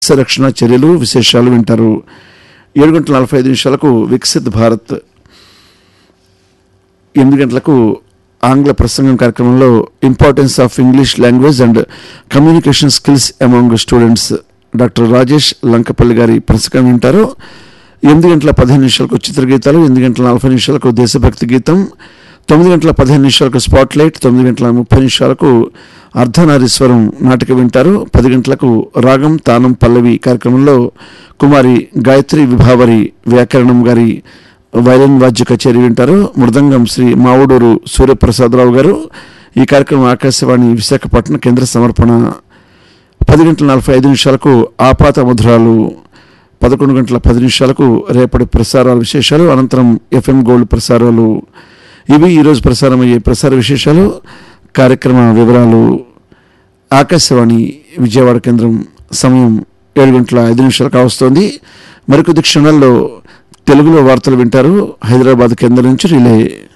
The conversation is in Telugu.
రక్షణ చర్యలు విశేషాలు వింటారు ఏడు గంటల నలభై ఐదు నిమిషాలకు వికసిత్ భారత్ ఎనిమిది గంటలకు ఆంగ్ల ప్రసంగం కార్యక్రమంలో importance of English language and communication skills among students doctor Rajesh Lankapalli గారి ప్రసంగం వింటారు ఎనిమిది గంటల పదిహేను నిమిషాలకు చిత్రగీతాలు ఎనిమిది గంటల నలభై నిమిషాలకు దేశభక్తి గీతం తొమ్మిది గంటల పదిహేను నిమిషాలకు స్పాట్ లైట్ తొమ్మిది గంటల ముప్పై నిమిషాలకు అర్ధనారీశ్వరం నాటిక వింటారు పది గంటలకు రాగం తానం పల్లవి కార్యక్రమంలో కుమారి గాయత్రి విభావరి వ్యాకరణం గారి వైలిన్ వాద్య కచేరీ వింటారు మృదంగం శ్రీ మావుడూరు సూర్యప్రసాదరావు గారు ఈ కార్యక్రమం ఆకాశవాణి విశాఖపట్నం కేంద్ర సమర్పణ పది గంటల నలభై ఐదు నిమిషాలకు ఆపాత మధురాలు పదకొండు గంటల పది నిమిషాలకు రేపటి ప్రసారాల విశేషాలు అనంతరం ఎఫ్ఎం గోల్డ్ ప్రసారాలు ఇవి ఈరోజు ప్రసారమయ్యే ప్రసార విశేషాలు కార్యక్రమ వివరాలు ఆకాశవాణి విజయవాడ కేంద్రం సమయం ఏడు గంటల ఐదు నిమిషాలకు కావస్తోంది మరికొద్ది క్షణాల్లో తెలుగులో వార్తలు వింటారు హైదరాబాద్ కేంద్రం నుంచి రిలే